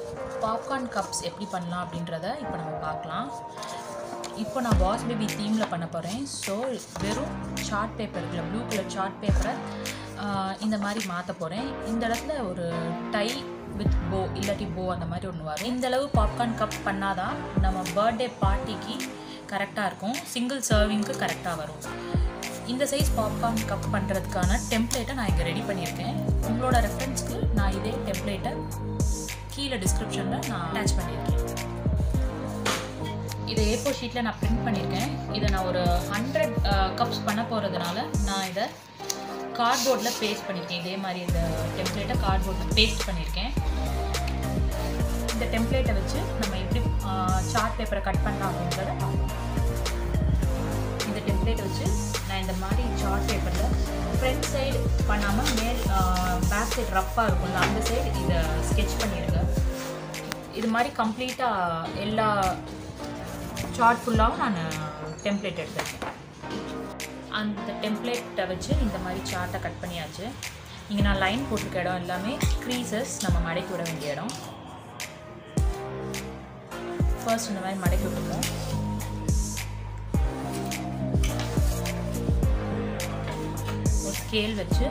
Popcorn cups எப்படி பண்ணலாம் அப்படின்றத இப்போ நம்ம பார்க்கலாம் இப்போ நான் பாஸ் பேபி தீமில் பண்ண போகிறேன் ஸோ வெறும் சார்ட் பேப்பர் இருக்குல்ல ப்ளூ கலர் சார்ட் பேப்பரை இந்த மாதிரி மாற்ற போகிறேன் இந்த இடத்துல ஒரு டை வித் போ இல்லாட்டி போ அந்த மாதிரி ஒன்று வரும் இந்த அளவு பாப்கார்ன் கப் பண்ணாதான் நம்ம பர்த்டே பார்ட்டிக்கு கரெக்டாக இருக்கும் சிங்கிள் சர்விங்க்கு கரெக்டாக வரும் இந்த சைஸ் பாப்கார்ன் கப் பண்ணுறதுக்கான டெம்ப்ளேட்டை நான் இங்கே ரெடி பண்ணியிருக்கேன் உங்களோட ரெஃபரன்ஸ்க்கு நான் இதே டெம்ப்ளேட்டை கீழே டிஸ்கிரிப்ஷனில் நான் அட்டாச் பண்ணியிருக்கேன் இதை ஏப்போ ஷீட்டில் நான் பிரிண்ட் பண்ணியிருக்கேன் இதை நான் ஒரு ஹண்ட்ரட் கப்ஸ் பண்ண போகிறதுனால நான் இதை கார்ட்போர்டில் பேஸ்ட் பண்ணியிருக்கேன் இதே மாதிரி இந்த டெம்ப்ளேட்டை கார்ட்போர்டில் பேஸ்ட் பண்ணியிருக்கேன் இந்த டெம்ப்ளேட்டை வச்சு நம்ம எப்படி சார்ட் பேப்பரை கட் பண்ணலாம் அப்படின்றத பார்க்கலாம் இந்த டெம்ப்ளேட்டை வச்சு நான் இந்த மாதிரி சார்ட் பேப்பரில் ஃப்ரண்ட் சைடு பண்ணாமல் மேல் பேக் சைடு ரஃப்பாக இருக்கும்ல அந்த சைடு இதை ஸ்கெட்ச் பண்ணிடுங்க இது மாதிரி கம்ப்ளீட்டாக எல்லா சார்ட் ஃபுல்லாகவும் நான் டெம்ப்ளேட் எடுத்திருக்கேன் அந்த டெம்ப்ளேட்டை வச்சு இந்த மாதிரி சார்ட்டை கட் பண்ணியாச்சு இங்கே நான் லைன் போட்டிருக்க இடம் எல்லாமே க்ரீசஸ் நம்ம மடக்கி விட வேண்டிய இடம் ஃபர்ஸ்ட் இந்த மாதிரி மடக்கி விட்டுருவோம் ஒரு ஸ்கேல் வச்சு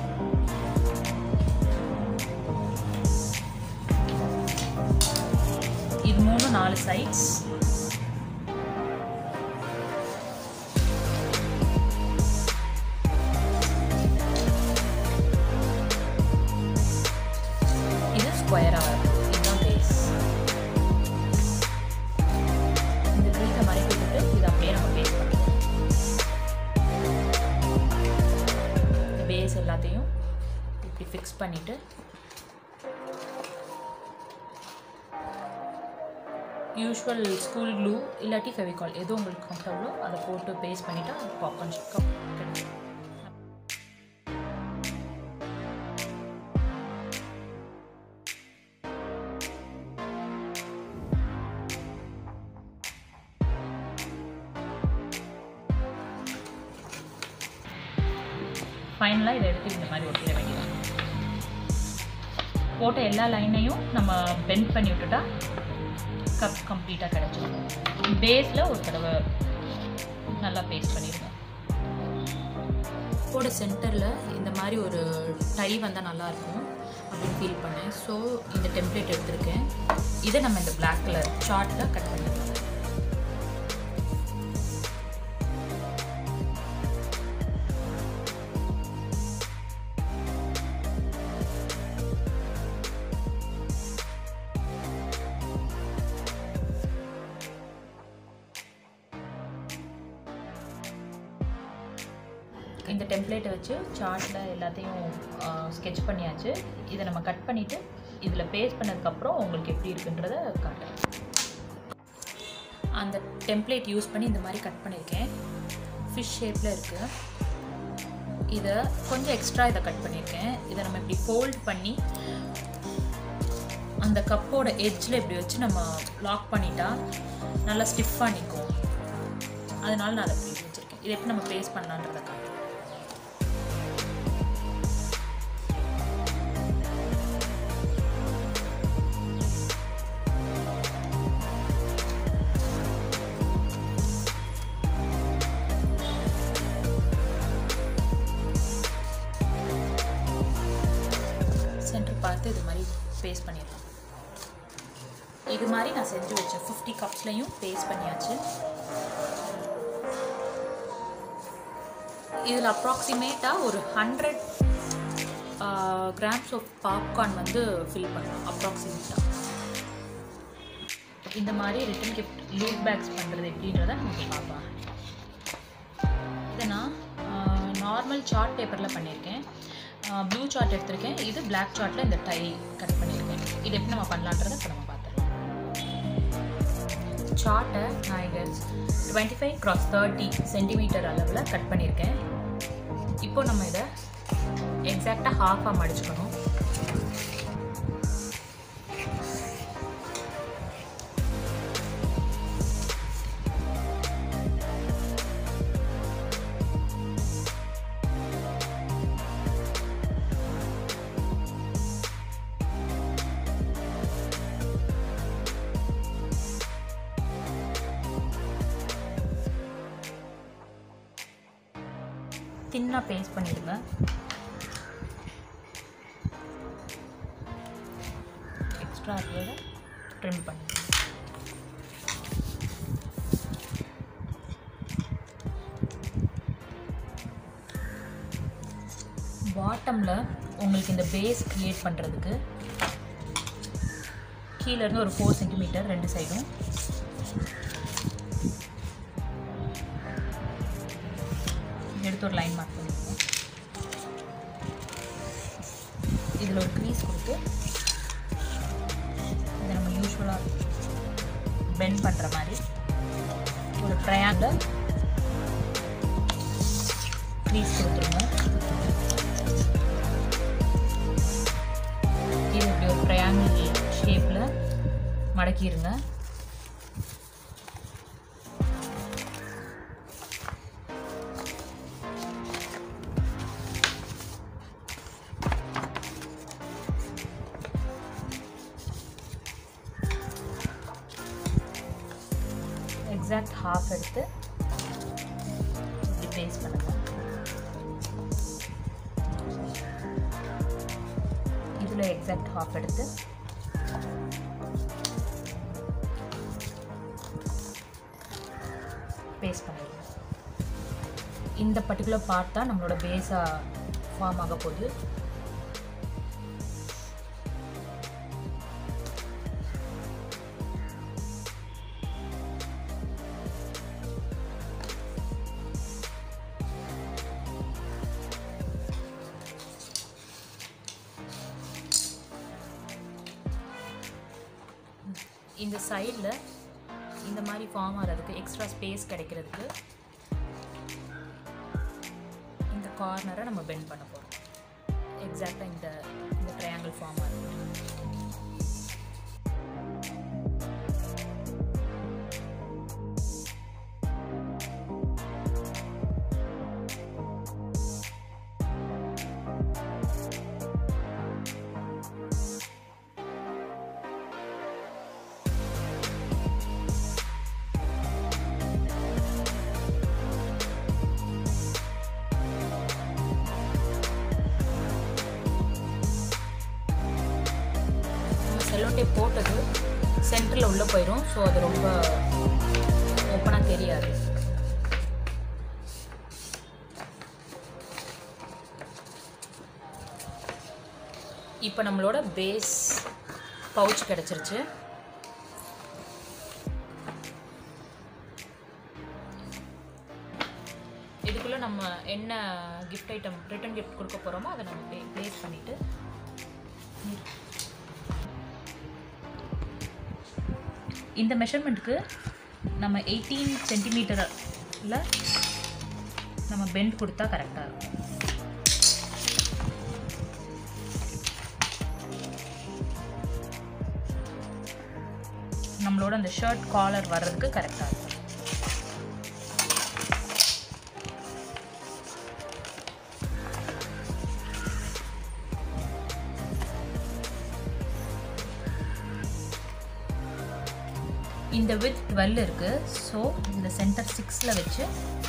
இது மூணு நாலு சைட்ஸ் இது ஸ்கொயராக இதுதான் பேஸ் இந்த க்ரீஸை மறைக்க விட்டுட்டு இது அப்படியே நம்ம பேஸ் பண்ணுவோம் பேஸ் எல்லாத்தையும் இப்படி ஃபிக்ஸ் பண்ணிவிட்டு யூஸ்வல் ஸ்கூல் க்ளூ இல்லாட்டி ஃபெவிகால் எது உங்களுக்கு கம்ஃபர்டபுளோ அதை போட்டு பேஸ்ட் பண்ணிவிட்டு பாப்கார்ன் கப் கிடைக்கும் ஃபைனலாக இதை எடுத்து இந்த மாதிரி ஒட்டிட வேண்டியது போட்ட எல்லா லைனையும் நம்ம பெண்ட் பண்ணி விட்டுட்டா கப் கம்ப்ளீட்டாக கிடச்சிடும் பேஸில் ஒரு தடவை நல்லா பேஸ்ட் பண்ணிடுங்க போட சென்டரில் இந்த மாதிரி ஒரு டை வந்தால் நல்லாயிருக்கும் அப்படின்னு ஃபீல் பண்ணேன் ஸோ இந்த டெம்ப்ளேட் எடுத்திருக்கேன் இதை நம்ம இந்த பிளாக் கலர் சார்ட்டில் கட் பண்ணிடலாம் இந்த டெம்ப்ளேட்டை வச்சு சார்ட்டில் எல்லாத்தையும் ஸ்கெட்ச் பண்ணியாச்சு இதை நம்ம கட் பண்ணிவிட்டு இதில் பேஸ்ட் பண்ணதுக்கப்புறம் உங்களுக்கு எப்படி இருக்குன்றத காட்டுறேன் அந்த டெம்ப்ளேட் யூஸ் பண்ணி இந்த மாதிரி கட் பண்ணியிருக்கேன் ஃபிஷ் ஷேப்பில் இருக்குது இதை கொஞ்சம் எக்ஸ்ட்ரா இதை கட் பண்ணியிருக்கேன் இதை நம்ம இப்படி ஃபோல்ட் பண்ணி அந்த கப்போட எட்ஜில் இப்படி வச்சு நம்ம லாக் பண்ணிட்டா நல்லா ஸ்டிஃபாக நிற்கும் அதனால நான் அதை இப்படி வச்சுருக்கேன் இதை எப்படி நம்ம பேஸ்ட் பண்ணலான்றதை காட்டுறேன் சென்டர் பார்த்து இது மாதிரி பேஸ்ட் பண்ணிடலாம் இது மாதிரி நான் செஞ்சு வச்சேன் ஃபிஃப்டி கப்ஸ்லையும் பேஸ்ட் பண்ணியாச்சு இதில் அப்ராக்சிமேட்டாக ஒரு ஹண்ட்ரட் கிராம்ஸ் ஆஃப் பாப்கார்ன் வந்து ஃபில் பண்ணலாம் அப்ராக்சிமேட்டாக இந்த மாதிரி ரிட்டன் கிஃப்ட் லூட் பேக்ஸ் பண்ணுறது எப்படின்றத நம்ம பார்க்கலாம் இதை நான் நார்மல் சார்ட் பேப்பரில் பண்ணியிருக்கேன் ப்ளூ சார்ட் எடுத்திருக்கேன் இது பிளாக் சார்ட்டில் இந்த டை கட் பண்ணியிருக்கேன் இது எப்படி நம்ம பண்ணலான்றதை இப்போ நம்ம பார்த்துடலாம் சார்ட்டை நான் இங்கே twenty five cross thirty centimetre அளவில் கட் பண்ணியிருக்கேன் இப்போ நம்ம இதை எக்ஸாக்டாக ஹாஃபாக மடிச்சுக்கணும் தின்னாக பேஸ்ட் பண்ணிடுங்க எக்ஸ்ட்ரா இருக்கிறத ட்ரிம் பண்ணிடுங்க பாட்டமில் உங்களுக்கு இந்த பேஸ் க்ரியேட் பண்ணுறதுக்கு கீழே இருந்து ஒரு ஃபோர் சென்டிமீட்டர் ரெண்டு சைடும் எடுத்து ஒரு லைன் மார்க் பண்ணிக்கோங்க இதில் ஒரு க்ரீஸ் கொடுத்து இதை நம்ம யூஸ்வலாக பெண்ட் பண்ணுற மாதிரி ஒரு ட்ரையாங்கில் க்ரீஸ் கொடுத்துருங்க இது இப்படி ஒரு ட்ரையாங்கிள் ஷேப்பில் மடக்கிடுங்க எக்ஸாக்ட் ஹாஃப் எடுத்து இப்படி பேஸ்ட் பண்ணுங்க இதில் எக்ஸாக்ட் ஹாஃப் எடுத்து பேஸ்ட் பண்ணிடுங்க இந்த பர்டிகுலர் பார்ட் தான் நம்மளோட பேஸாக ஃபார்ம் ஆக போகுது இந்த சைடில் இந்த மாதிரி ஃபார்ம் ஆகிறதுக்கு எக்ஸ்ட்ரா ஸ்பேஸ் கிடைக்கிறதுக்கு இந்த கார்னரை நம்ம பெண்ட் பண்ண போகிறோம் எக்ஸாக்டாக இந்த இந்த ட்ரையாங்கிள் ஃபார்ம் ஆகுது நம்ம செல்லோ டேப் போட்டது சென்டரில் உள்ளே போயிடும் ஸோ அது ரொம்ப ஓப்பனாக தெரியாது இப்போ நம்மளோட பேஸ் பவுச் கிடச்சிருச்சு இதுக்குள்ளே நம்ம என்ன கிஃப்ட் ஐட்டம் ரிட்டன் கிஃப்ட் கொடுக்க போகிறோமோ அதை நம்ம ப்ளே ப்ளேஸ் பண்ணிவிட்டு இந்த மெஷர்மெண்ட்டுக்கு நம்ம எயிட்டீன் சென்டிமீட்டரில் நம்ம பெண்ட் கொடுத்தா கரெக்டாக இருக்கும் நம்மளோட அந்த ஷர்ட் காலர் வர்றதுக்கு கரெக்டாக இருக்கும் இந்த வித் டுவெல் இருக்கு ஸோ இந்த சென்டர் சிக்ஸில் வச்சு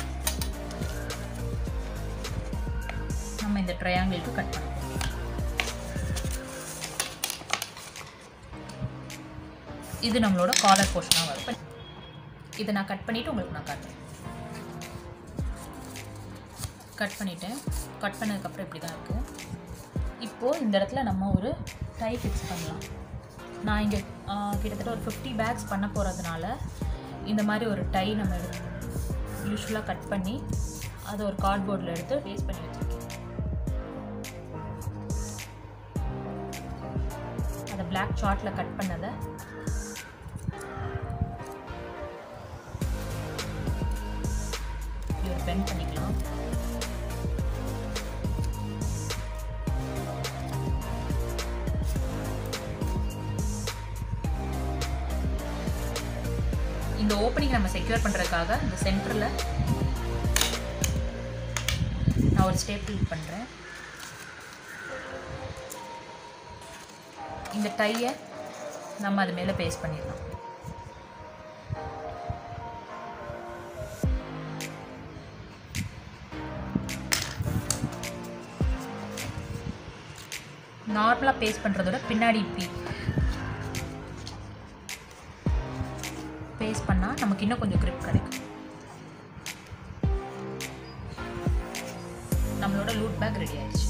நம்ம இந்த ட்ரையாங்கிளுக்கு கட் பண்ண போறோம். இது நம்மளோட காலர் போர்ஷனாக வரும் இதை நான் கட் பண்ணிவிட்டு உங்களுக்கு நான் காட்டுறேன் கட் பண்ணிட்டேன் கட் பண்ணதுக்கப்புறம் இப்படி தான் இருக்குது இப்போது இந்த இடத்துல நம்ம ஒரு டை ஃபிக்ஸ் பண்ணலாம் நான் இங்கே கிட்டத்தட்ட ஒரு ஃபிஃப்டி பேக்ஸ் பண்ண போகிறதுனால இந்த மாதிரி ஒரு டை நம்ம எடுத்து யூஸ்வலாக கட் பண்ணி அதை ஒரு கார்ட்போர்டில் எடுத்து பேஸ்ட் பண்ணி வச்சுருக்கேன் அதை பிளாக் சார்ட்டில் கட் பண்ணதை இப்படி ஒரு பென் பண்ணிக்கலாம் இந்த ஓப்பனிங் நம்ம செக்யூர் பண்ணுறதுக்காக இந்த சென்டரில் நான் ஒரு ஸ்டேப்பிள் பண்ணுறேன் இந்த டையை நம்ம அது மேலே பேஸ்ட் பண்ணிடலாம் நார்மலாக பேஸ்ட் பண்ணுறதோட பின்னாடி இப்படி பேஸ்ட் பண்ணால் நமக்கு இன்னும் கொஞ்சம் grip கிடைக்கும் நம்மளோட லூட் பேக் ரெடி ஆயிடுச்சு